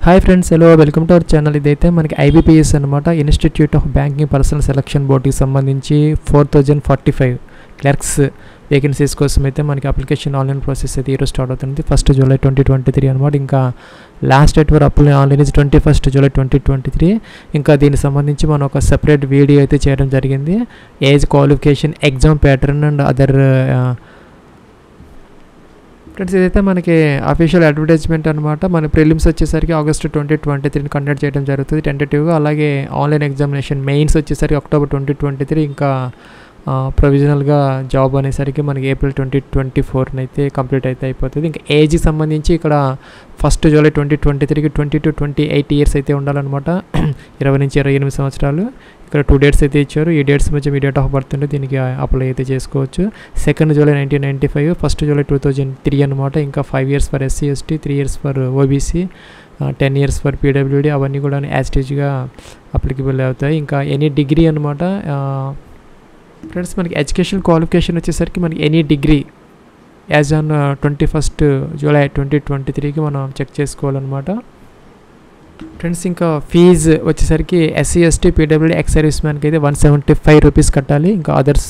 hi friends hello welcome to our channel ఇదైతే మనకి IBPS అనమాట institute of banking personnel selection బోర్డుకి సంబంధించి four thousand forty five clerks vacancies కోసం అయితే మనకి అప్లికేషన్ ఆన్లైన్ ప్రాసెస్ అయితే ఈరోజు స్టార్ట్ అవుతుంది first July twenty twenty three అనమాట ఇంకా లాస్ట్ డేట్ వరకు apply online is twenty first July twenty twenty three ఇంకా దీనికి సంబంధించి మనం ఒక సెపరేట్ వీడియో అయితే చేయడం జరిగింది age qualification exam pattern and other friends ఇదైతే మనకి అఫీషియల్ అడ్వర్టైజ్మెంట్ అనమాట మన ప్రిలిమ్స్ వచ్చేసరికి ఆగస్ట్ ట్వంటీ ట్వంటీ త్రీని కండక్ట్ చేయడం జరుగుతుంది టెంటేటివ్గా అలాగే ఆన్లైన్ ఎగ్జామినేషన్ మెయిన్స్ వచ్చేసరికి అక్టోబర్ ట్వంటీ ట్వంటీ త్రీ ఇంకా ప్రొవిజనల్గా జాబ్ అనేసరికి మనకి ఏప్రిల్ ట్వంటీ ట్వంటీ ఫోర్ని అయితే కంప్లీట్ అయితే అయిపోతుంది ఇంకా ఏజ్కి సంబంధించి ఇక్కడ ఫస్ట్ జూలై ట్వంటీ ట్వంటీ త్రీకి twenty to twenty eight years అయితే ఉండాలన్నమాట ఇరవై నుంచి ఇరవై ఎనిమిది సంవత్సరాలు ఇక్కడ టూ డేట్స్ అయితే ఇచ్చారు ఈ డేట్స్ మధ్య మీ డేట్ ఆఫ్ బర్త్ ఉంటే దీనికి అప్లై అయితే చేసుకోవచ్చు second July nineteen ninety five first July two thousand three అనమాట ఇంకా five years for SC ST three years for OBC ten years for PWD అవన్నీ కూడా యాస్టేజ్గా అప్లికబుల్ అవుతాయి ఇంకా ఎనీ డిగ్రీ అనమాట ఫ్రెండ్స్ మనకి ఎడ్యుకేషన్ క్వాలిఫికేషన్ వచ్చేసరికి మనకి any degree as on twenty first July twenty twenty త్రీకి మనం చెక్ చేసుకోవాలన్నమాట ఫ్రెండ్స్ ఇంకా ఫీజు వచ్చేసరికి SC ST PWD ex service మ్యాన్కి అయితే వన్ సెవెంటీ ఫైవ్ రూపీస్ కట్టాలి ఇంకా అదర్స్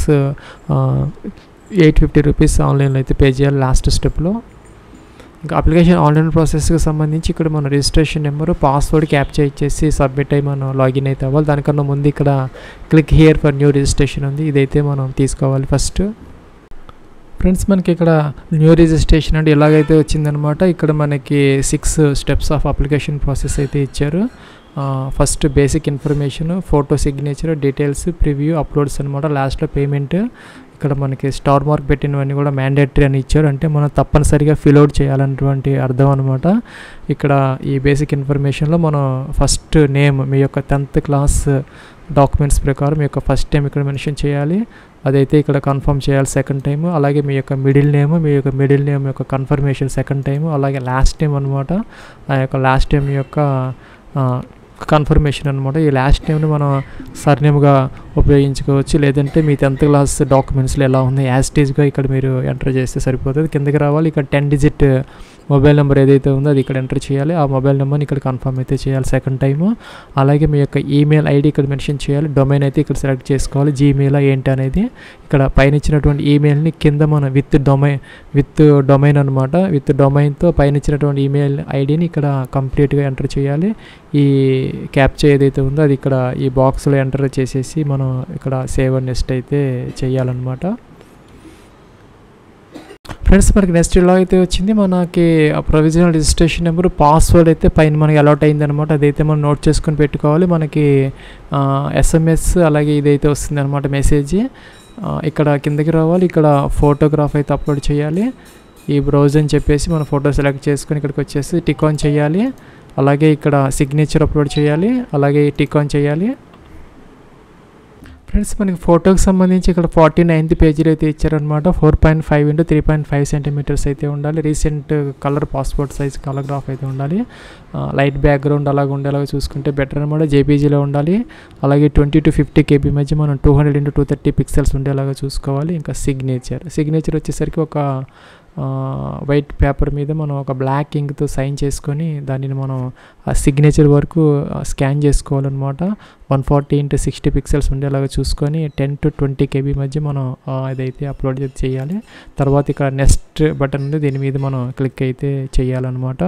ఎయిట్ ఫిఫ్టీ రూపీస్ ఆన్లైన్లో అయితే పే చేయాలి లాస్ట్ స్టెప్లో ఇంకా అప్లికేషన్ ఆన్లైన్ ప్రాసెస్కి సంబంధించి ఇక్కడ మన రిజిస్ట్రేషన్ నెంబరు పాస్వర్డ్ క్యాప్చర్ ఇచ్చేసి సబ్మిట్ అయ్యి మనం లాగిన్ అయితే అవ్వాలి దానికన్నా ముందు ఇక్కడ click here for new registration ఉంది ఇదైతే మనం తీసుకోవాలి ఫస్ట్ ఫ్రెండ్స్ మనకి ఇక్కడ న్యూ రిజిస్ట్రేషన్ అంటే ఎలాగైతే వచ్చిందనమాట ఇక్కడ మనకి six steps of application process అయితే ఇచ్చారు first basic information photo signature details preview uploads అనమాట లాస్ట్లో పేమెంట్ ఇక్కడ మనకి స్టార్ మార్క్ పెట్టినవన్నీ కూడా మ్యాండేటరీ అని ఇచ్చారు అంటే మనం తప్పనిసరిగా ఫిల్ అవుట్ చేయాలన్నటువంటి అర్థం అనమాట ఇక్కడ ఈ బేసిక్ ఇన్ఫర్మేషన్లో మనం ఫస్ట్ నేమ్ మీ యొక్క టెన్త్ క్లాస్ డాక్యుమెంట్స్ ప్రకారం మీ యొక్క ఫస్ట్ టైం ఇక్కడ మెన్షన్ చేయాలి అదైతే ఇక్కడ కన్ఫర్మ్ చేయాలి సెకండ్ టైం అలాగే మీ యొక్క మిడిల్ నేమ్ మీ యొక్క మిడిల్ నేమ్ యొక్క కన్ఫర్మేషన్ సెకండ్ టైం అలాగే లాస్ట్ టైం అనమాట ఆ యొక్క లాస్ట్ టైం యొక్క కన్ఫర్మేషన్ అనమాట ఈ లాస్ట్ టైంని మనం సర్నేమ్గా ఉపయోగించుకోవచ్చు లేదంటే మీ టెన్త్ క్లాస్ డాక్యుమెంట్స్లో ఎలా ఉంది యాస్టేజ్గా ఇక్కడ మీరు ఎంటర్ చేస్తే సరిపోతుంది కిందకి రావాలి ఇక్కడ టెన్ డిజిట్ మొబైల్ నెంబర్ ఏదైతే ఉందో అది ఇక్కడ ఎంటర్ చేయాలి ఆ మొబైల్ నెంబర్ని ఇక్కడ కన్ఫర్మ్ అయితే చేయాలి సెకండ్ టైము అలాగే మీ యొక్క ఈమెయిల్ ఐడి ఇక్కడ మెన్షన్ చేయాలి డొమైన్ అయితే ఇక్కడ సెలెక్ట్ చేసుకోవాలి జీమెయిల్ ఏంటి అనేది ఇక్కడ పైన ఇచ్చినటువంటి ఈమెయిల్ని కింద మన విత్ డొమైన్ విత్ డొమైన్ అనమాట విత్ డొమైన్తో పైన ఇచ్చినటువంటి ఈమెయిల్ ఐడిని ఇక్కడ కంప్లీట్గా ఎంటర్ చేయాలి ఈ క్యాప్చర్ ఏదైతే ఉందో అది ఇక్కడ ఈ బాక్స్లో ఎంటర్ చేసేసి మనం ఇక్కడ సేవ్ అండ్ నెక్స్ట్ అయితే చేయాలన్నమాట ఫ్రెండ్స్ మనకి నెక్స్ట్ ఇలా అయితే వచ్చింది మనకి ప్రొవిజనల్ రిజిస్ట్రేషన్ నెంబర్ పాస్వర్డ్ అయితే పైన మనకి అలాట్ అయింది అనమాట అదైతే మనం నోట్ చేసుకొని పెట్టుకోవాలి మనకి ఎస్ఎంఎస్ అలాగే ఇదైతే వస్తుంది అనమాట మెసేజ్ ఇక్కడ కిందకి రావాలి ఇక్కడ ఫోటోగ్రాఫ్ అయితే అప్లోడ్ చేయాలి ఈ బ్రౌజ్ అని చెప్పేసి మనం ఫోటో సెలెక్ట్ చేసుకొని ఇక్కడికి వచ్చేసి టిక్ ఆన్ చేయాలి అలాగే ఇక్కడ సిగ్నేచర్ అప్లోడ్ చేయాలి అలాగే టిక్ ఆన్ చేయాలి ఫ్రెండ్స్ మనకి ఫోటోకి సంబంధించి ఇక్కడ ఫార్టీ నైన్త్ పేజీలో అయితే ఇచ్చారనమాట four point five into three point five centimetres అయితే ఉండాలి recent colour passport size colour graph అయితే ఉండాలి లైట్ బ్యాక్గ్రౌండ్ అలాగ ఉండేలాగా చూసుకుంటే బెటర్ అనమాట జేపీజీలో ఉండాలి అలాగే ట్వంటీ టు ఫిఫ్టీ కేబీ మధ్య మనం two hundred into two thirty pixels ఉండేలాగా చూసుకోవాలి ఇంకా సిగ్నేచర్ సిగ్నేచర్ వచ్చేసరికి ఒక వైట్ పేపర్ మీద మనం ఒక బ్లాక్ ఇంక్తో సైన్ చేసుకొని దానిని మనం ఆ సిగ్నేచర్ వరకు స్కాన్ చేసుకోవాలన్నమాట one forty into sixty pixels ఉండేలాగా చూసుకొని టెన్ టు ట్వంటీ కేబీ మధ్య మనం ఇదైతే అప్లోడ్ చేయాలి తర్వాత ఇక్కడ నెక్స్ట్ బటన్ ఉంది దీని మీద మనం క్లిక్ అయితే చేయాలన్నమాట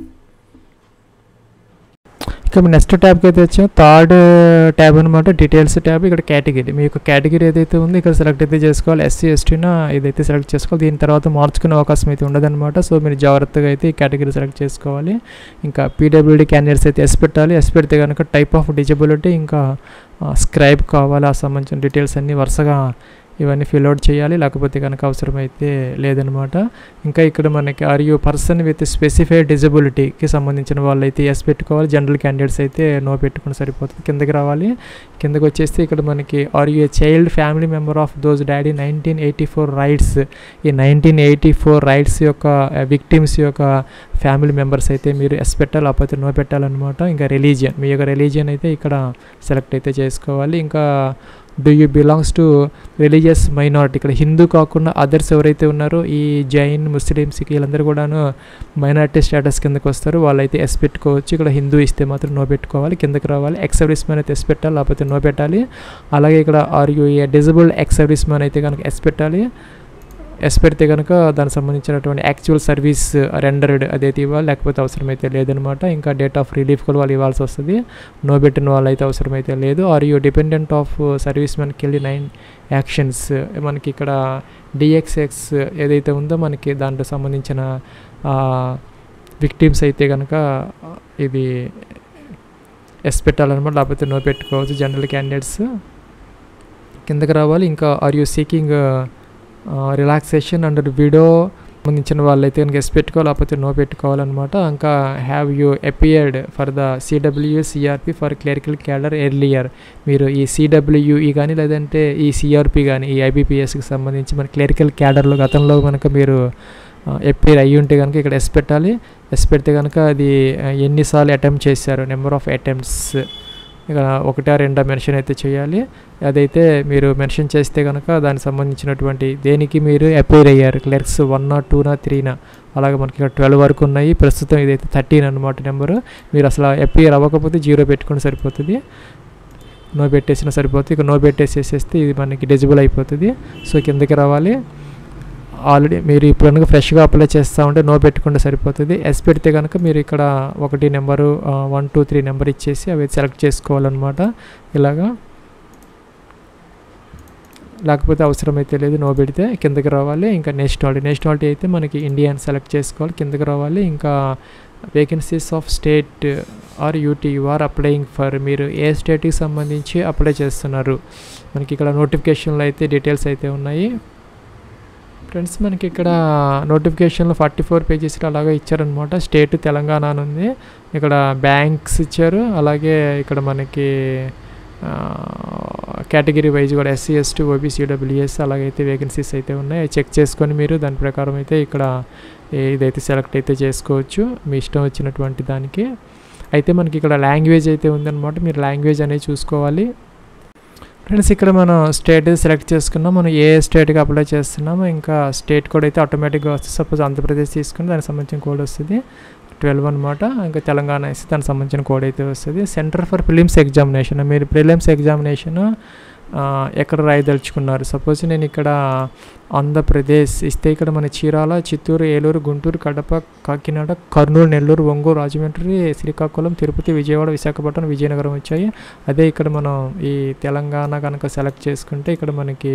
ఇక నెక్స్ట్ ట్యాబ్కి అయితే వచ్చాం థర్డ్ ట్యాబ్ అనమాట డీటెయిల్స్ ట్యాబ్ ఇక్కడ కేటగిరీ మీ యొక్క కేటగిరీ ఏదైతే ఉందో ఇక్కడ సెలెక్ట్ అయితే చేసుకోవాలి ఎస్సీ ఎస్టీనా ఇదైతే సెలెక్ట్ చేసుకోవాలి దీని తర్వాత మార్చుకునే అవకాశం అయితే ఉండదన్నమాట సో మీరు జాగ్రత్తగా అయితే ఈ కేటగిరీ సెలెక్ట్ చేసుకోవాలి ఇంకా పీడబ్ల్యూడీ క్యాండిడేట్స్ అయితే ఎస్ పెట్టాలి ఎస్ పెడితే కనుక టైప్ ఆఫ్ డిజబిలిటీ ఇంకా స్క్రైబ్ కావాలి ఆ సంబంధించిన డీటెయిల్స్ అన్నీ వరుసగా ఇవన్నీ ఫిల్ అవుట్ చేయాలి లేకపోతే కనుక అవసరమైతే లేదనమాట ఇంకా ఇక్కడ మనకి are you person with specified డిజబిలిటీకి సంబంధించిన వాళ్ళు అయితే ఎస్ పెట్టుకోవాలి జనరల్ క్యాండిడేట్స్ అయితే నో పెట్టుకుని సరిపోతుంది కిందకి రావాలి కిందకి వచ్చేస్తే ఇక్కడ మనకి are you a child family member of those died nineteen eighty four riots ఈ నైన్టీన్ ఎయిటీ ఫోర్ రైట్స్ యొక్క విక్టిమ్స్ యొక్క ఫ్యామిలీ మెంబర్స్ అయితే మీరు ఎస్ పెట్టాలి లేకపోతే నో పెట్టాలన్నమాట ఇంకా రిలీజియన్ మీ యొక్క రిలీజియన్ అయితే ఇక్కడ సెలెక్ట్ అయితే చేసుకోవాలి ఇంకా do you belongs to religious minority ఇక్కడ హిందూ కాకుండా అదర్స్ ఎవరైతే ఉన్నారో ఈ జైన్ ముస్లిమ్స్ వీళ్ళందరూ కూడాను మైనారిటీ స్టేటస్ కిందకి వస్తారు వాళ్ళైతే ఎస్ పెట్టుకోవచ్చు ఇక్కడ హిందూ ఇస్తే మాత్రం నో పెట్టుకోవాలి కిందకి రావాలి ఎక్స్ సర్వీస్ మ్యాన్ అయితే ఎస్ పెట్టాలి లేకపోతే నో పెట్టాలి అలాగే ఇక్కడ are you a disabled ex service man అయితే కనుక ఎస్ పెట్టాలి ఎస్ పెడితే కనుక దానికి సంబంధించినటువంటి యాక్చువల్ సర్వీస్ రెండర్డ్ అదైతే ఇవ్వాలి లేకపోతే అవసరమైతే లేదనమాట ఇంకా డేట్ ఆఫ్ రిలీఫ్ కూడా వాళ్ళు ఇవ్వాల్సి వస్తుంది నో పెట్టిన వాళ్ళు అయితే అవసరమైతే లేదు are you dependent of service మ్యాన్కి వెళ్ళి నైన్ యాక్షన్స్ మనకి ఇక్కడ డిఎక్స్ఎక్స్ ఏదైతే ఉందో మనకి దాంట్లో సంబంధించిన విక్టిమ్స్ అయితే కనుక ఇది ఎస్ పెట్టాలన్నమాట లేకపోతే నో పెట్టుకోవచ్చు జనరల్ క్యాండిడేట్స్ కిందకి రావాలి ఇంకా are you seeking relaxation and video సంబంధించిన వాళ్ళైతే కనుక ఎస్ పెట్టుకోవాలి లేకపోతే నో పెట్టుకోవాలన్నమాట ఇంకా have you appeared for the CW CRP for clerical cadre earlier మీరు ఈ సిడబ్ల్యూఈ కానీ లేదంటే ఈ సిఆర్పి కానీ ఈ ఐబీపీఎస్కి సంబంధించి మన క్లరికల్ క్యాడర్లో గతంలో కనుక మీరు ఎప్పేర్ అయ్యి ఉంటే కనుక ఇక్కడ ఎస్ పెట్టాలి ఎస్ పెడితే కనుక అది ఎన్నిసార్లు అటెంప్ట్ చేశారు నెంబర్ ఆఫ్ అటెంప్ట్స్ ఇక ఒకటా రెండా మెన్షన్ అయితే చేయాలి అదైతే మీరు మెన్షన్ చేస్తే కనుక దానికి సంబంధించినటువంటి దేనికి మీరు అపైర్ అయ్యారు క్లర్క్స్ వన్ నాట్ టూనా త్రీనా అలాగే మనకి ఇక్కడ ట్వెల్వ్ వరకు ఉన్నాయి ప్రస్తుతం ఇదైతే థర్టీన్ అనమాట నెంబరు మీరు అసలు అపైర్ అవ్వకపోతే జీరో పెట్టుకుని సరిపోతుంది నో పెట్టేసినా సరిపోతుంది ఇక నో పెట్టేసేసేస్తే ఇది మనకి డిజిబుల్ అయిపోతుంది సో కిందకి రావాలి ఆల్రెడీ మీరు ఇప్పుడు కనుక ఫ్రెష్గా అప్లై చేస్తూ ఉంటే నో పెట్టుకుంటే సరిపోతుంది ఎస్ పెడితే కనుక మీరు ఇక్కడ ఒకటి number one two three number ఇచ్చేసి అవి సెలెక్ట్ చేసుకోవాలన్నమాట ఇలాగా లేకపోతే అవసరమైతే లేదు నో పెడితే కిందకి రావాలి ఇంకా నేషనాలిటీ నేషనాలిటీ అయితే మనకి ఇండియన్ సెలెక్ట్ చేసుకోవాలి కిందకి రావాలి ఇంకా vacancies of state or UT you are applying for మీరు ఏ స్టేట్కి సంబంధించి అప్లై చేస్తున్నారు మనకి ఇక్కడ నోటిఫికేషన్లో అయితే డీటెయిల్స్ అయితే ఉన్నాయి ఫ్రెండ్స్ మనకి ఇక్కడ నోటిఫికేషన్లో ఫార్టీ ఫోర్ పేజెస్లో అలాగే ఇచ్చారనమాట స్టేట్ తెలంగాణ అని ఉంది ఇక్కడ బ్యాంక్స్ ఇచ్చారు అలాగే ఇక్కడ మనకి కేటగిరీ వైజ్ కూడా ఎస్సీ ఎస్టీ ఓబీసీ డబ్ల్యూఎస్ అలాగైతే వేకెన్సీస్ అయితే ఉన్నాయి అవి చెక్ చేసుకొని మీరు దాని ప్రకారం అయితే ఇక్కడ ఇదైతే సెలెక్ట్ అయితే చేసుకోవచ్చు మీ ఇష్టం వచ్చినటువంటి దానికి అయితే మనకి ఇక్కడ లాంగ్వేజ్ అయితే ఉందన్నమాట మీరు లాంగ్వేజ్ అనేది చూసుకోవాలి ఫ్రెండ్స్ ఇక్కడ మనం స్టేట్ సెలెక్ట్ చేసుకున్నాం మనం ఏ స్టేట్కి అప్లై చేస్తున్నామో ఇంకా స్టేట్ కోడ్ అయితే ఆటోమేటిక్గా వస్తుంది సపోజ్ ఆంధ్రప్రదేశ్ తీసుకుని దానికి సంబంధించిన కోడ్ వస్తుంది ట్వెల్వ్ అనమాట ఇంకా తెలంగాణ వేస్తే దానికి సంబంధించిన కోడ్ అయితే వస్తుంది సెంటర్ ఫర్ ఫిలిమ్స్ ఎగ్జామినేషన్ మీరు ప్రిలిమ్స్ ఎగ్జామినేషన్ ఎక్కడ రాయదలుచుకున్నారు సపోజ్ నేను ఇక్కడ ఆంధ్రప్రదేశ్ ఇస్తే ఇక్కడ మన చీరాల చిత్తూరు ఏలూరు గుంటూరు కడప కాకినాడ కర్నూలు నెల్లూరు ఒంగోలు రాజమండ్రి శ్రీకాకుళం తిరుపతి విజయవాడ విశాఖపట్నం విజయనగరం వచ్చాయి అదే ఇక్కడ మనం ఈ తెలంగాణ కనుక సెలెక్ట్ చేసుకుంటే ఇక్కడ మనకి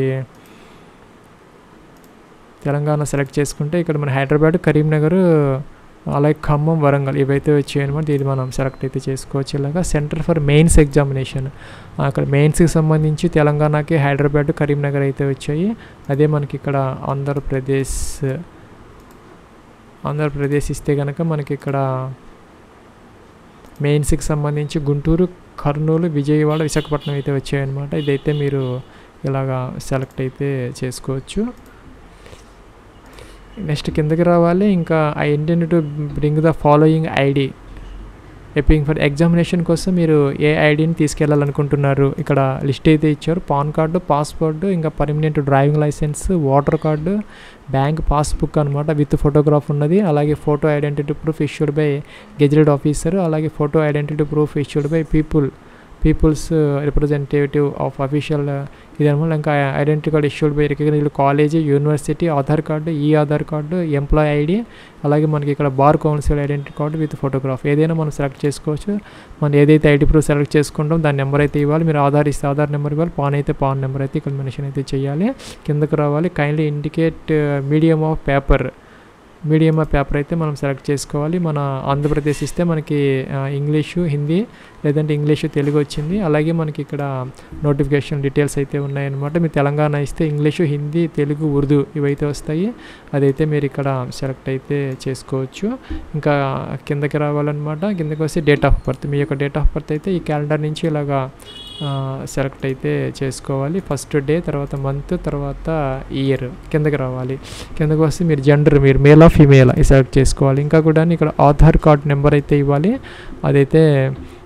తెలంగాణ సెలెక్ట్ చేసుకుంటే ఇక్కడ మన హైదరాబాద్ కరీంనగర్ అలాగే ఖమ్మం వరంగల్ ఇవైతే వచ్చాయి అనమాట ఇది మనం సెలెక్ట్ అయితే చేసుకోవచ్చు ఇలాగా సెంటర్ ఫర్ మెయిన్స్ ఎగ్జామినేషన్ అక్కడ మెయిన్స్కి సంబంధించి తెలంగాణకి హైదరాబాద్ కరీంనగర్ అయితే వచ్చాయి అదే మనకి ఇక్కడ ఆంధ్రప్రదేశ్ ఆంధ్రప్రదేశ్ ఇస్తే కనుక మనకి ఇక్కడ మెయిన్స్కి సంబంధించి గుంటూరు కర్నూలు విజయవాడ విశాఖపట్నం అయితే వచ్చాయన్నమాట ఇదైతే మీరు ఇలాగా సెలెక్ట్ అయితే చేసుకోవచ్చు నెక్స్ట్ కిందకి రావాలి ఇంకా I intend to bring the following ID ఎప్పింగ్ ఫర్ ఎగ్జామినేషన్ కోసం మీరు ఏ ఐడిని తీసుకెళ్ళాలనుకుంటున్నారు ఇక్కడ లిస్ట్ అయితే ఇచ్చారు పాన్ కార్డు పాస్పోర్ట్ ఇంకా permanent driving licence voter card bank passbook అనమాట విత్ ఫోటోగ్రాఫ్ ఉన్నది అలాగే photo identity proof issued by gazetted officer అలాగే photo identity proof issued by people people's representative of official ఇదనమాట ఇంకా identity card issued by recognised college university Aadhaar card ఈ Aadhaar card employee ID అలాగే మనకి ఇక్కడ bar council identity card with photograph ఏదైనా మనం select చేసుకోవచ్చు మనం ఏదైతే ఐడి ప్రూఫ్ సెలెక్ట్ చేసుకుంటాం దాని నెంబర్ అయితే ఇవ్వాలి మీరు ఆధార్ ఇస్తే ఆధార్ నెంబర్ ఇవ్వాలి పాన్ అయితే పాన్ నెంబర్ అయితే ఇక్కడ మెన్షన్ అయితే చేయాలి కిందకు రావాలి kindly indicate medium of paper medium of paper అయితే మనం సెలెక్ట్ చేసుకోవాలి మన ఆంధ్రప్రదేశ్ ఇస్తే మనకి ఇంగ్లీషు హిందీ లేదంటే ఇంగ్లీషు తెలుగు వచ్చింది అలాగే మనకి ఇక్కడ నోటిఫికేషన్ డీటెయిల్స్ అయితే ఉన్నాయన్నమాట మీరు తెలంగాణ ఇస్తే ఇంగ్లీషు హిందీ తెలుగు ఉర్దూ ఇవైతే వస్తాయి అదైతే మీరు ఇక్కడ సెలెక్ట్ అయితే చేసుకోవచ్చు ఇంకా కిందకి రావాలన్నమాట కిందకి వస్తే డేట్ ఆఫ్ బర్త్ మీ యొక్క డేట్ ఆఫ్ బర్త్ అయితే ఈ క్యాలెండర్ నుంచి ఇలాగా సెలెక్ట్ అయితే చేసుకోవాలి ఫస్ట్ డే తర్వాత మంత్ తర్వాత ఇయర్ కిందకి రావాలి కిందకి వస్తే మీరు జెండర్ మీరు మేలా ఫీమేలా సెలెక్ట్ చేసుకోవాలి ఇంకా కూడా ఇక్కడ ఆధార్ కార్డ్ నెంబర్ అయితే ఇవ్వాలి అదైతే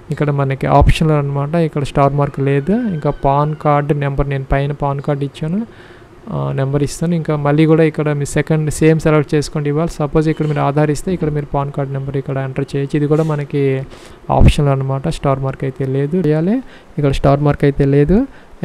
ఇక్కడ మనకి ఆప్షనల్ అనమాట ఇక్కడ స్టార్ మార్క్ లేదు ఇంకా పాన్ కార్డ్ నెంబర్ నేను పైన పాన్ కార్డ్ ఇచ్చాను నెంబర్ ఇస్తాను ఇంకా మళ్ళీ కూడా ఇక్కడ మీ సెకండ్ సేమ్ సెలెక్ట్ చేసుకోండి ఇవ్వాలి సపోజ్ ఇక్కడ మీరు ఆధార్ ఇస్తే ఇక్కడ మీరు పాన్ కార్డ్ నెంబర్ ఇక్కడ ఎంటర్ చేయొచ్చు ఇది కూడా మనకి ఆప్షనల్ అనమాట స్టార్ మార్క్ అయితే లేదు చేయాలి ఇక్కడ స్టార్ మార్క్ అయితే లేదు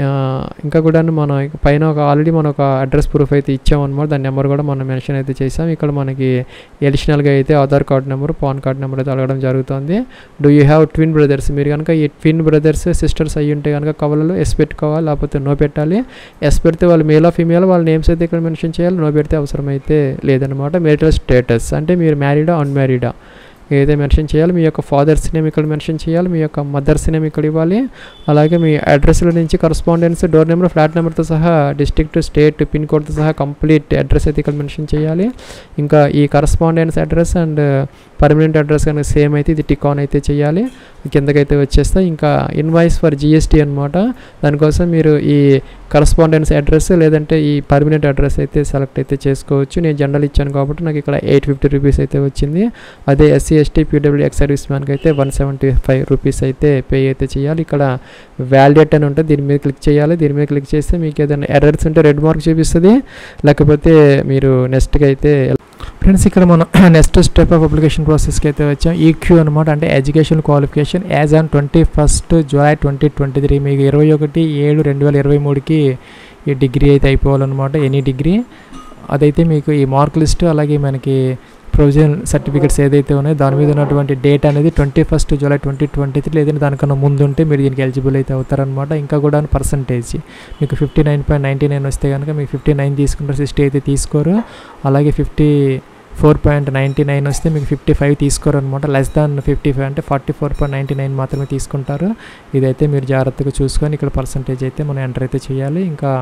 ఇంకా కూడా మనం పైన ఒక ఆల్రెడీ మనం ఒక అడ్రస్ ప్రూఫ్ అయితే ఇచ్చామన్నమాట దాని నెంబర్ కూడా మనం మెన్షన్ అయితే చేసాం ఇక్కడ మనకి ఎడిషనల్గా అయితే Aadhaar card number PAN card number అయితే అడగడం జరుగుతుంది do you have twin brothers మీరు కనుక ఈ ట్విన్ బ్రదర్స్ సిస్టర్స్ అయ్యి ఉంటే కనుక కవలలో ఎస్ పెట్టుకోవాలి లేకపోతే నో పెట్టాలి ఎస్ పెడితే వాళ్ళు మేల్ ఆఫ్ ఫీమేల్ వాళ్ళ నేమ్స్ అయితే ఇక్కడ మెన్షన్ చేయాలి నో పెడితే అవసరమైతే లేదనమాట మేరిటల్ స్టేటస్ అంటే మీరు మ్యారీడా అన్మ్యారీడా ఏదైతే మెన్షన్ చేయాలి మీ యొక్క ఫాదర్స్ నేమ్ ఇక్కడ మెన్షన్ చేయాలి మీ యొక్క మదర్స్ నేమ్ ఇక్కడ ఇవ్వాలి అలాగే మీ అడ్రస్ల నుంచి కరస్పాండెన్స్ డోర్ నెంబర్ ఫ్లాట్ నెంబర్తో సహా డిస్ట్రిక్ట్ స్టేట్ పిన్ కోడ్తో సహా కంప్లీట్ అడ్రస్ అయితే ఇక్కడ మెన్షన్ చేయాలి ఇంకా ఈ correspondence address and permanent address కనుక సేమ్ అయితే ఇది టిక్ ఆన్ అయితే చేయాలి కిందకైతే వచ్చేస్తాయి ఇంకా ఇన్వాయిస్ ఫర్ జిఎస్టీ అనమాట దానికోసం మీరు ఈ కరస్పాండెన్స్ అడ్రస్ లేదంటే ఈ పర్మనెంట్ అడ్రస్ అయితే సెలెక్ట్ అయితే చేసుకోవచ్చు నేను జనరల్ ఇచ్చాను కాబట్టి నాకు ఇక్కడ ఎయిట్ ఫిఫ్టీ రూపీస్ అయితే వచ్చింది అదే SC ST PW ex service మ్యాన్కి అయితే వన్ సెవెంటీ ఫైవ్ రూపీస్ అయితే పే అయితే చేయాలి ఇక్కడ వ్యాలిడేట్ అని ఉంటుంది దీని మీద క్లిక్ చేయాలి దీని మీద క్లిక్ చేస్తే మీకు ఏదైనా ఎర్రర్స్ ఉంటే రెడ్ మార్క్ చూపిస్తుంది లేకపోతే మీరు నెక్స్ట్కి అయితే ఫ్రెండ్స్ ఇక్కడ మనం నెక్స్ట్ స్టెప్ ఆఫ్ అప్లికేషన్ ప్రాసెస్కి అయితే వచ్చాం ఈక్యూ అనమాట అంటే education qualification as on twenty first July twenty twenty three మీకు ఇరవై ఒకటి ఏడు రెండు వేల ఇరవై మూడుకి ఈ డిగ్రీ అయితే అయిపోవాలన్నమాట ఎనీ డిగ్రీ అదైతే మీకు ఈ మార్క్ లిస్ట్ అలాగే మనకి ప్రొవిజన్ సర్టిఫికెట్స్ ఏదైతే ఉన్నాయో దాని మీద ఉన్నటువంటి డేట్ అనేది twenty first July twenty twenty three లేదంటే దానికన్నా ముందు ఉంటే మీరు దీనికి ఎలిజిబుల్ అయితే అవుతారనమాట ఇంకా కూడా పర్సంటేజ్ మీకు fifty nine point ninety nine వస్తే కనుక మీకు ఫిఫ్టీ నైన్ తీసుకుంటారు సిక్స్టీ అయితే తీసుకోరు అలాగే fifty four point ninety nine వస్తే మీకు ఫిఫ్టీ ఫైవ్ తీసుకోరు అనమాట లెస్ దాన్ ఫిఫ్టీ ఫైవ్ అంటే forty four point ninety nine మాత్రమే తీసుకుంటారు ఇదైతే మీరు జాగ్రత్తగా చూసుకొని ఇక్కడ పర్సంటేజ్ అయితే మనం ఎంటర్ అయితే చేయాలి ఇంకా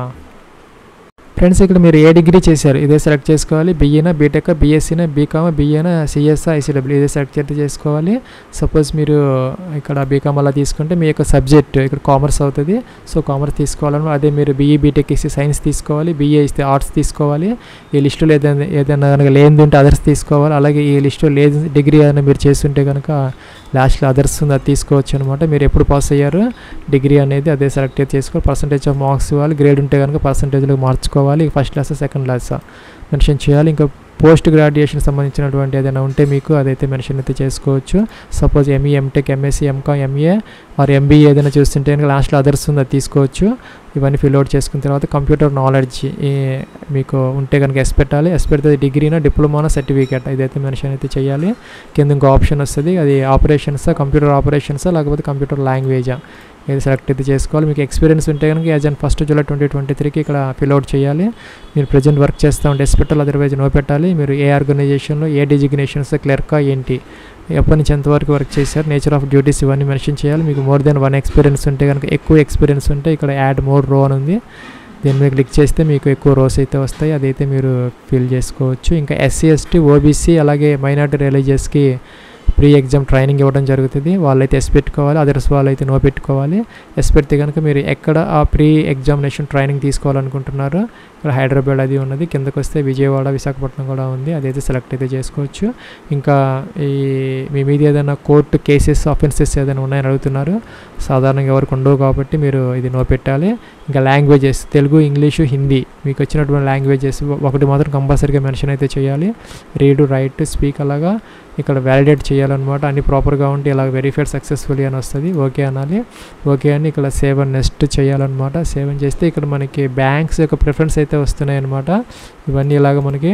ఫ్రెండ్స్ ఇక్కడ మీరు ఏ డిగ్రీ చేశారు ఇదే సెలెక్ట్ చేసుకోవాలి బీఏనా బీటెక్ బీఎస్సీనా బీకామ్ బీఏనా సిఎస్ ఐసీడబ్ల్యూ ఇదే సెలెక్ట్ అయితే చేసుకోవాలి సపోజ్ మీరు ఇక్కడ బీకామ్ అలా తీసుకుంటే మీ యొక్క సబ్జెక్ట్ ఇక్కడ కామర్స్ అవుతుంది సో కామర్స్ తీసుకోవాలన్నమాట అదే మీరు బీఈ బీటెక్ ఇస్తే సైన్స్ తీసుకోవాలి బీఏ ఇస్తే ఆర్ట్స్ తీసుకోవాలి ఈ లిస్టులో ఏదైనా ఏదైనా కనుక లేనిది ఉంటే అదర్స్ తీసుకోవాలి అలాగే ఈ లిస్టులో లేదు డిగ్రీ ఏదైనా మీరు చేస్తుంటే కనుక లాస్ట్లో అదర్స్ ఉంది అది తీసుకోవచ్చు అనమాట మీరు ఎప్పుడు పాస్ అయ్యారు డిగ్రీ అనేది అదే సెలెక్ట్ చేసుకోవాలి పర్సంటేజ్ ఆఫ్ మార్క్స్ ఇవ్వాలి గ్రేడ్ ఉంటే కనుక పర్సంటేజ్లో మార్చుకోవాలి first class second class mention చేయాలి ఇంకా పోస్ట్ గ్రాడ్యుయేషన్ సంబంధించినటువంటి ఏదైనా ఉంటే మీకు అదైతే మెన్షన్ అయితే చేసుకోవచ్చు suppose ME MTech MSc MCom MA or MBA ఏదైనా చూస్తుంటే కనుక లాస్ట్లో అదర్స్ ఉంది అది తీసుకోవచ్చు ఇవన్నీ ఫిల్ అవుట్ చేసుకున్న తర్వాత కంప్యూటర్ నాలెడ్జ్ మీకు ఉంటే కనుక ఎస్ పెట్టాలి ఎస్ పెడితే డిగ్రీనా డిప్లొమానా సర్టిఫికేట్ ఇదైతే మెన్షన్ అయితే చేయాలి కింద ఇంకో ఆప్షన్ వస్తుంది అది ఆపరేషన్సా కంప్యూటర్ ఆపరేషన్సా లేకపోతే కంప్యూటర్ లాంగ్వేజా ఇది సెలెక్ట్ అయితే చేసుకోవాలి మీకు ఎక్స్పీరియన్స్ ఉంటే కనుక as and first July twenty twenty త్రీకి ఇక్కడ ఫిల్ అవుట్ చేయాలి మీరు ప్రజెంట్ వర్క్ చేస్తూ ఉంటే ఎస్ పెట్టాలి అదర్వైజ్ నో పెట్టాలి మీరు ఏ ఆర్గనైజేషన్లో ఏ డిజిగ్నేషన్స్ క్లర్కా ఏంటి ఎప్పటి నుంచి ఎంతవరకు వర్క్ చేశారు నేచర్ ఆఫ్ డ్యూటీస్ ఇవన్నీ మెన్షన్ చేయాలి మీకు మోర్ దెన్ వన్ ఎక్స్పీరియన్స్ ఉంటే కనుక ఎక్కువ ఎక్స్పీరియన్స్ ఉంటే ఇక్కడ యాడ్ మోర్ రో అని ఉంది దీని మీద క్లిక్ చేస్తే మీకు ఎక్కువ రోస్ అయితే వస్తాయి అదైతే మీరు ఫిల్ చేసుకోవచ్చు ఇంకా ఎస్సీ ఎస్టీ ఓబీసీ అలాగే మైనార్టీ రిలీజియస్కి ప్రీ ఎగ్జామ్ ట్రైనింగ్ ఇవ్వడం జరుగుతుంది వాళ్ళైతే ఎస్ పెట్టుకోవాలి అదర్స్ వాళ్ళైతే నో పెట్టుకోవాలి ఎస్ పెడితే కనుక మీరు ఎక్కడ ఆ ప్రీ ఎగ్జామినేషన్ ట్రైనింగ్ తీసుకోవాలనుకుంటున్నారో ఇక్కడ హైదరాబాద్ అది ఉన్నది కిందకు వస్తే విజయవాడ విశాఖపట్నం కూడా ఉంది అదైతే సెలెక్ట్ అయితే చేసుకోవచ్చు ఇంకా ఈ మీ మీద ఏదైనా కోర్టు కేసెస్ అఫెన్సెస్ ఏదైనా ఉన్నాయని అడుగుతున్నారు సాధారణంగా ఎవరికి ఉండవు కాబట్టి మీరు ఇది నో పెట్టాలి ఇంకా లాంగ్వేజెస్ తెలుగు ఇంగ్లీషు హిందీ మీకు వచ్చినటువంటి లాంగ్వేజెస్ ఒకటి మాత్రం కంపల్సరీగా మెన్షన్ అయితే చేయాలి రీడ్ రైట్ స్పీక్ అలాగా ఇక్కడ వ్యాలిడేట్ చేయాలన్నమాట అన్ని ప్రాపర్గా ఉంటే ఇలా వెరిఫైడ్ సక్సెస్ఫుల్లీ అని వస్తుంది ఓకే అనాలి ఓకే అని ఇక్కడ సేవ్ అండ్ నెక్స్ట్ చేయాలన్నమాట సేవ్ అని చేస్తే ఇక్కడ మనకి బ్యాంక్స్ యొక్క ప్రిఫరెన్స్ అయితే వస్తున్నాయి అన్నమాట ఇవన్నీ ఇలాగ మనకి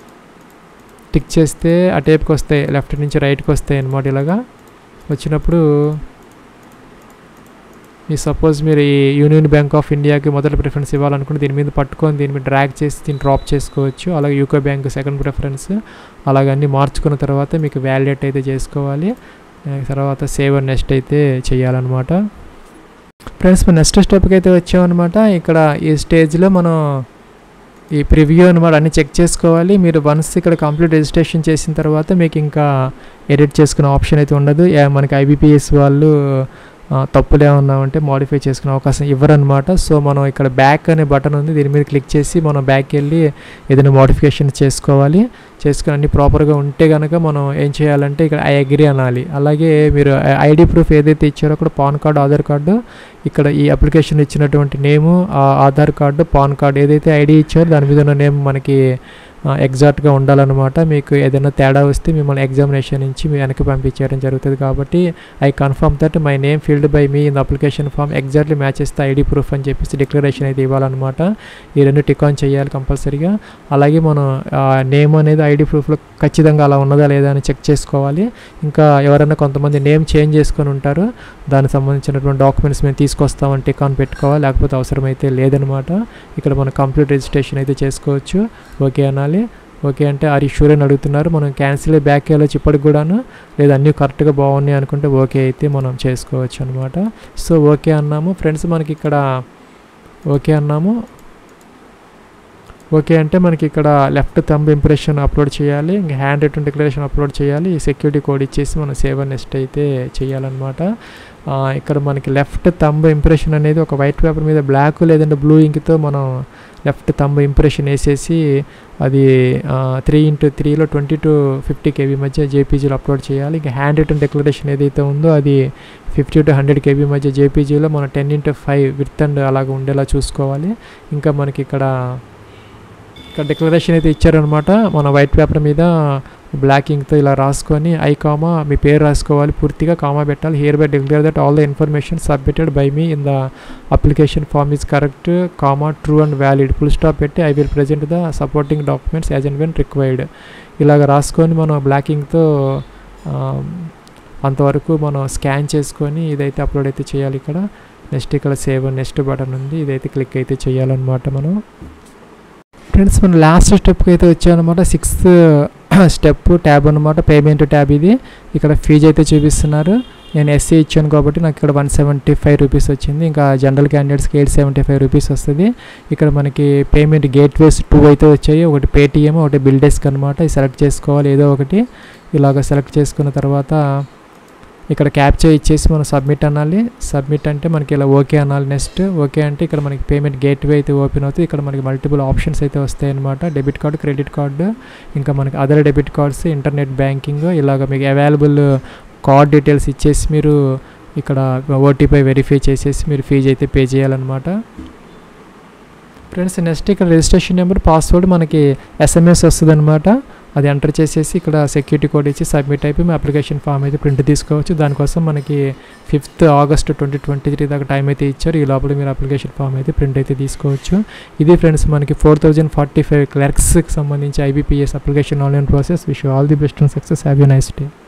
టిక్ చేస్తే ఆ టేప్కి వస్తాయి లెఫ్ట్ నుంచి రైట్కి వస్తాయి అన్నమాట ఇలాగా వచ్చినప్పుడు ఈ సపోజ్ మీరు ఈ యూనియన్ బ్యాంక్ ఆఫ్ ఇండియాకి మొదటి ప్రిఫరెన్స్ ఇవ్వాలనుకుంటే దీని మీద పట్టుకొని దీని మీద డ్రాగ్ చేసి దీన్ని డ్రాప్ చేసుకోవచ్చు అలాగే యూకో బ్యాంక్ సెకండ్ ప్రిఫరెన్స్ అలాగన్నీ మార్చుకున్న తర్వాత మీకు వ్యాలిడేట్ అయితే చేసుకోవాలి తర్వాత సేవ్ అండ్ నెక్స్ట్ అయితే చేయాలన్నమాట ఫ్రెండ్స్ మన నెక్స్ట్ స్టెప్కి అయితే వచ్చామన్నమాట ఇక్కడ ఈ స్టేజ్లో మనం ఈ ప్రివ్యూ అనమాట అన్ని చెక్ చేసుకోవాలి మీరు వన్స్ ఇక్కడ కంప్లీట్ రిజిస్ట్రేషన్ చేసిన తర్వాత మీకు ఇంకా ఎడిట్ చేసుకునే ఆప్షన్ అయితే ఉండదు మనకి ఐబీపీఎస్ వాళ్ళు ఆ, తప్పులు ఏమన్నా ఉంటే మోడిఫై చేసుకునే అవకాశం ఇవ్వరనమాట సో మనం ఇక్కడ బ్యాక్ అనే బటన్ ఉంది దీని మీద క్లిక్ చేసి మనం బ్యాక్ వెళ్ళి ఏదైనా మోడిఫికేషన్ చేసుకోవాలి చేసుకుని అన్ని ప్రాపర్గా ఉంటే కనుక మనం ఏం చేయాలంటే ఇక్కడ ఐ అగ్రి అనాలి అలాగే మీరు ఐడి ప్రూఫ్ ఏదైతే ఇచ్చారో అక్కడ పాన్ కార్డు ఆధార్ కార్డు ఇక్కడ ఈ అప్లికేషన్ ఇచ్చినటువంటి name Aadhaar card PAN card ఏదైతే ఐడి ఇచ్చారో దాని మీద ఉన్న నేమ్ మనకి ఎగ్జాక్ట్గా ఉండాలన్నమాట మీకు ఏదైనా తేడా వస్తే మిమ్మల్ని ఎగ్జామినేషన్ నుంచి మీ వెనక్కి పంపించడం జరుగుతుంది కాబట్టి I confirm that my name field by me in application form exactly matches the ID proof అని చెప్పేసి డిక్లరేషన్ అయితే ఇవ్వాలన్నమాట ఈ రెండు టిక్ ఆన్ చేయాలి కంపల్సరీగా అలాగే మనం నేమ్ అనేది ఐడి ప్రూఫ్లో ఖచ్చితంగా అలా ఉన్నదా లేదా అని చెక్ చేసుకోవాలి ఇంకా ఎవరైనా కొంతమంది నేమ్ చేంజ్ చేసుకొని ఉంటారు దానికి సంబంధించినటువంటి డాక్యుమెంట్స్ మేము తీసుకొస్తామని టిక్ ఆన్ పెట్టుకోవాలి లేకపోతే అవసరమైతే లేదనమాట ఇక్కడ మనం కంప్లీట్ రిజిస్ట్రేషన్ అయితే చేసుకోవచ్చు ఓకే అనాలి ఓకే అంటే ఆర్ షూర్ అని అడుగుతున్నారు మనం క్యాన్సిల్ బ్యాక్ వెళ్ళొచ్చు ఇప్పటికి కూడాను లేదా అన్నీ కరెక్ట్గా బాగున్నాయి అనుకుంటే ఓకే అయితే మనం చేసుకోవచ్చు అనమాట సో ఓకే అన్నాము ఫ్రెండ్స్ మనకి ఇక్కడ ఓకే అన్నాము ఓకే అంటే మనకి ఇక్కడ లెఫ్ట్ థంబ్ ఇంప్రెషన్ అప్లోడ్ చేయాలి ఇంకా హ్యాండ్ రిటర్న్ డిక్లరేషన్ అప్లోడ్ చేయాలి ఈ సెక్యూరిటీ కోడ్ ఇచ్చేసి మనం సేవ్ అండ్ నెక్స్ట్ అయితే చేయాలన్నమాట ఆ, ఇక్కడ మనకి లెఫ్ట్ థంబ్ ఇంప్రెషన్ అనేది ఒక వైట్ పేపర్ మీద బ్లాక్ లేదంటే బ్లూ ఇంక్తో మనం లెఫ్ట్ థంబ్ ఇంప్రెషన్ వేసేసి అది త్రీ ఇంటూ త్రీలో ట్వంటీ టు ఫిఫ్టీ కేబీ మధ్య జేపీజీలో అప్లోడ్ చేయాలి ఇంకా హ్యాండ్ రిటర్న్ డిక్లరేషన్ ఏదైతే ఉందో అది ఫిఫ్టీ టు హండ్రెడ్ కేబీ మధ్య జేపీజీలో మనం ten into five with and అలాగ ఉండేలా చూసుకోవాలి ఇంకా మనకి ఇక్కడ ఇక్కడ డిక్లరేషన్ అయితే ఇచ్చారనమాట మన వైట్ పేపర్ మీద బ్లాక్ ఇంక్తో ఇలా రాసుకొని ఐ కామా మీ పేరు రాసుకోవాలి పూర్తిగా కామా పెట్టాలి hereby declare that all the information submitted by me in the application form is correct comma true and valid full stop పెట్టి I will present the supporting documents as and when required ఇలాగ రాసుకొని మనం black ఇంక్తో అంతవరకు మనం scan చేసుకొని ఇదైతే upload అయితే చేయాలి ఇక్కడ నెక్స్ట్ ఇక్కడ సేవ్ నెక్స్ట్ బటన్ ఉంది ఇదైతే క్లిక్ అయితే చేయాలన్నమాట మనం ఫ్రెండ్స్ మనం లాస్ట్ స్టెప్కి అయితే వచ్చామన్నమాట సిక్స్త్ స్టెప్ ట్యాబ్ అనమాట పేమెంట్ ట్యాబ్ ఇది ఇక్కడ ఫీజు అయితే చూపిస్తున్నారు నేను ఎస్సీ ఇచ్చాను కాబట్టి నాకు ఇక్కడ వన్ సెవెంటీ ఫైవ్ రూపీస్ వచ్చింది ఇంకా జనరల్ క్యాండిడేట్స్కి ఎయిట్ సెవెంటీ ఫైవ్ రూపీస్ వస్తుంది ఇక్కడ మనకి పేమెంట్ గేట్వేస్ టూ అయితే వచ్చాయి ఒకటి పేటిఎం ఒకటి బిల్ డెస్క్ అనమాట ఇది సెలెక్ట్ చేసుకోవాలి ఏదో ఒకటి ఇలాగ సెలెక్ట్ చేసుకున్న తర్వాత ఇక్కడ క్యాప్చర్ ఇచ్చేసి మనం సబ్మిట్ అనాలి సబ్మిట్ అంటే మనకి ఇలా ఓకే అనాలి నెక్స్ట్ ఓకే అంటే ఇక్కడ మనకి పేమెంట్ గేట్వే అయితే ఓపెన్ అవుతుంది ఇక్కడ మనకి మల్టిపుల్ ఆప్షన్స్ అయితే వస్తాయి అనమాట డెబిట్ కార్డు క్రెడిట్ కార్డు ఇంకా మనకి other debit cards internet banking ఇలాగ మీకు అవైలబుల్ కార్డ్ డీటెయిల్స్ ఇచ్చేసి మీరు ఇక్కడ ఓటీపీ వెరిఫై చేసేసి మీరు ఫీజు అయితే పే చేయాలన్నమాట ఫ్రెండ్స్ నెక్స్ట్ ఇక్కడ రిజిస్ట్రేషన్ నెంబర్ పాస్వర్డ్ మనకి ఎస్ఎంఎస్ వస్తుంది అనమాట అది ఎంటర్ చేసేసి ఇక్కడ సెక్యూరిటీ కోడ్ ఇచ్చి సబ్మిట్ అయిపోయి మీ అప్లికేషన్ ఫామ్ అయితే ప్రింట్ తీసుకోవచ్చు దానికోసం మనకి fifth August twenty twenty three దాకా టైం అయితే ఇచ్చారు ఈ లోపల మీరు అప్లికేషన్ ఫామ్ అయితే ప్రింట్ అయితే తీసుకోవచ్చు ఇది ఫ్రెండ్స్ మనకి ఫోర్ థౌజండ్ ఫార్టీ ఫైవ్ క్లర్క్స్కి సంబంధించి IBPS application online process wish all the best and success have you nice day